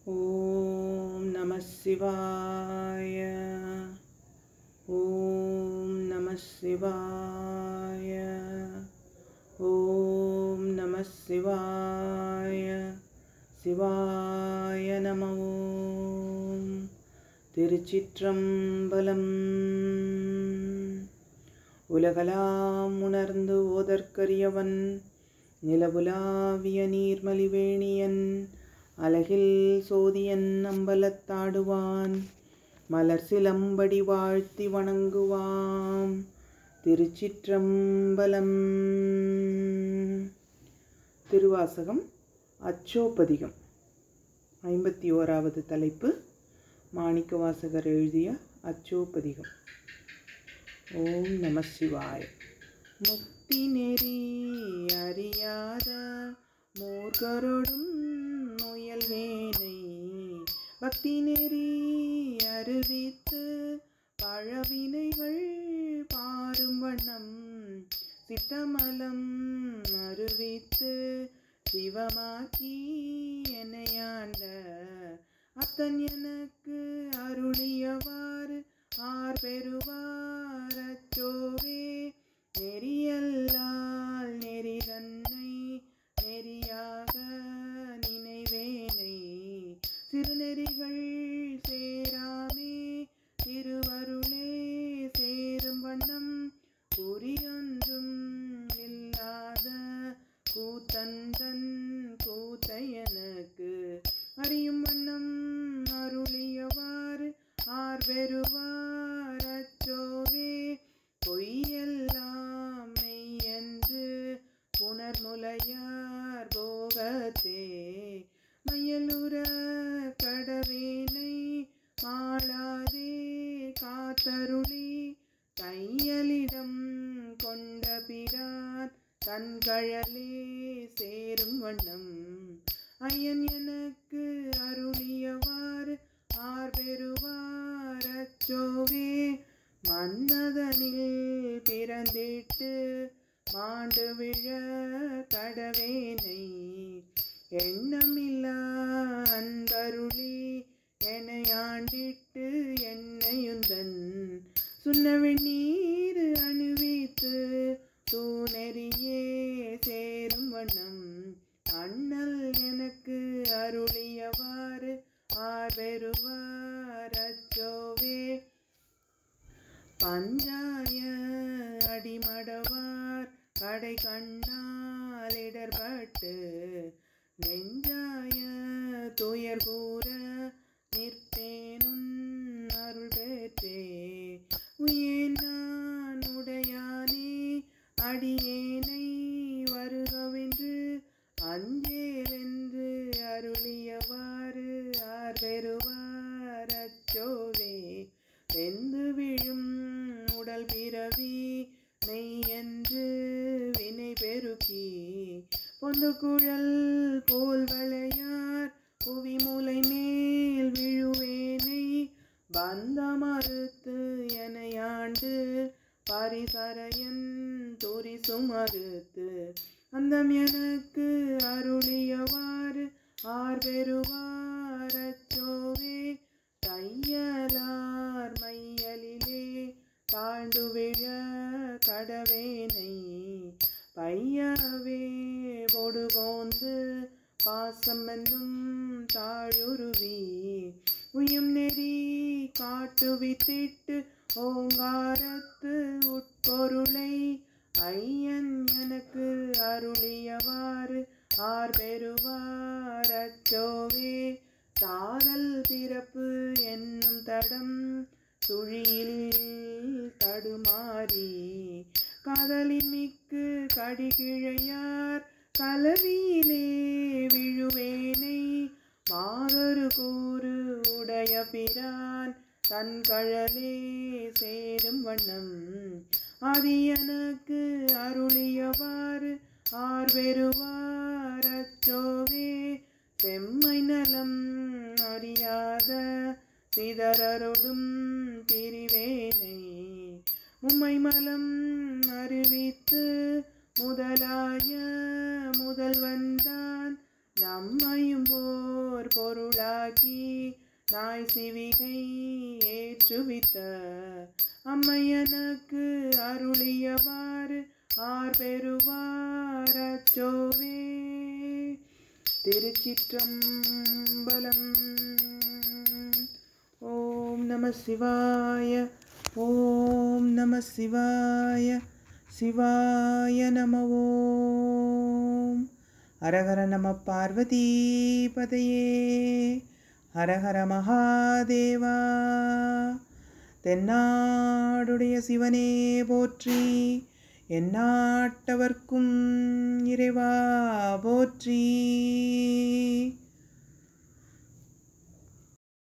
ॐ नमः शिवाय ॐ नमः शिवाय ॐ नमः शिवाय சிவாய நம ஓம் திருச்சிற்றம்பலம் உலகலாம் உணர்ந்து ஓதற்கரியவன் நிலவுலாவிய நீர்மலிவேணியன் அலகில் சோதியன் அம்பலத்தாடுவான் மலர் சிலம்படி வாழ்த்தி வணங்குவாம் திருச்சிற்றம்பலம் திருவாசகம் அச்சோபதிகம் ஐம்பத்தி ஓராவது தலைப்பு மாணிக்கவாசகர் எழுதிய அச்சோபதிகம் ஓம் நம சிவாய முக்தி நெறி அறியாத மூர்கரோடும் முயல்வேனை பக்தி நெறி அறிவித்து பழவினைகள் பாரும் வண்ணம் சித்தமலம் அறிவித்து சிவமாக்கி என்னையாண்ட அத்தன் எனக்கு அருளியவாறு ஆர் பெறுவார் அச்சோவே நெறியல்லால் நெறி தன்னை நெறியாக நினைவேனை சிறுநெறிகள் சேராமே திருவருளே சேரும் வண்ணம் குறியொன்றும் இல்லாத கூத்தந்தன் கூத்தையனுக்கு அறியும் வண்ணம் அருளியவாறு ஆர் பெறுவார் அச்சோவே பொய்யெல்லாம் மெய்யென்று புனர்முலையார் போகத்தே மயலுற கடவேனை மாளாதே காத்தருளி கையலிடம் கொண்ட பிரான் தன்கழலே சேரும் வண்ணம் ஐயன் எனக்கு அருளியவாறு ஆர் பெறுவார் அச்சோவே மன்னதனில் பிறந்திட்டு மாண்டு விழ கடவேனை எண்ணமில்லா அன்பருளி எனையாண்டிட்டு என்னையுந்தன் சுண்ணவெண் நீர் அணிவித்து தூணெறியே சேரும் வண்ணம் அண்ணல் எனக்கு அருளியவாறு ஆர்வெருவார் அச்சோவே பஞ்சாய அடிமடவார் கடை கண்ணால் இடர்பட்டு நெஞ்சாய துயர் கூற நிற்பேனுன் அருள் பெற்றே உயேன் நான் உடையானே அடியேனை வருகவென்று அஞ்சேவென்று அருளியவாறு ஆர் பெறுவார் அச்சோவே வெந்து விழும் உடல் பிறவி மெய் என்று வினை பெருக்கி பொந்து குழல் போல் வளையார் புவி மூலை மேல் விழுவேனை பந்த மறுத்து எனையாண்டு பரிசரையன் துரிசு மறுத்து அந்தம் எனக்கு அருளியவாறு ஆர் பெறுவார் அச்சோவே தையலார் மையலிலே தாழ்ந்து விழ கடவேனை பையவே பொடு போந்து பாசம் என்னும் தாழுருவி உயும் நெறி காட்டுவித்திட்டு ஓங்காரத்து உட்பொருளை ஐயன் எனக்கு அருளியவாறு ஆர் பெறுவார் அச்சோவே சாதல் பிறப்பு என்னும் தடம் சுழியில் தடுமாறி காதலின் மிக்கு கடிகிழையார் கலவியிலே விழுவேனை மாதொரு கூறு உடைய பிரான் தன் கழலே சேரும் வண்ணம் அது எனக்கு அருளியவாறு ஆர் பெறுவார் அச்சோவே செம்மை நலம் அறியாத சிதறரொடும் பிரிவேனை உம்மை மலம் அறிவித்து முதலாய முதல்வன்தான் நம்மையும் போர் ஓர் பொருளாக்கி நாய் சிவிகை ஏற்றுவித்த அம்மையனுக்கு அருளியவாறு ஆர் பெறுவார் அச்சோவே திருச்சிற்றம்பலம் ஓம் நம சிவாய ஓம் நம சிவாய சிவாய நம ஓம் ஹரஹர நம பார்வதி பதையே ஹரஹர மகாதேவா தென்னாடுடைய சிவனே போற்றி எந்நாட்டவர்க்கும் இறைவா போற்றி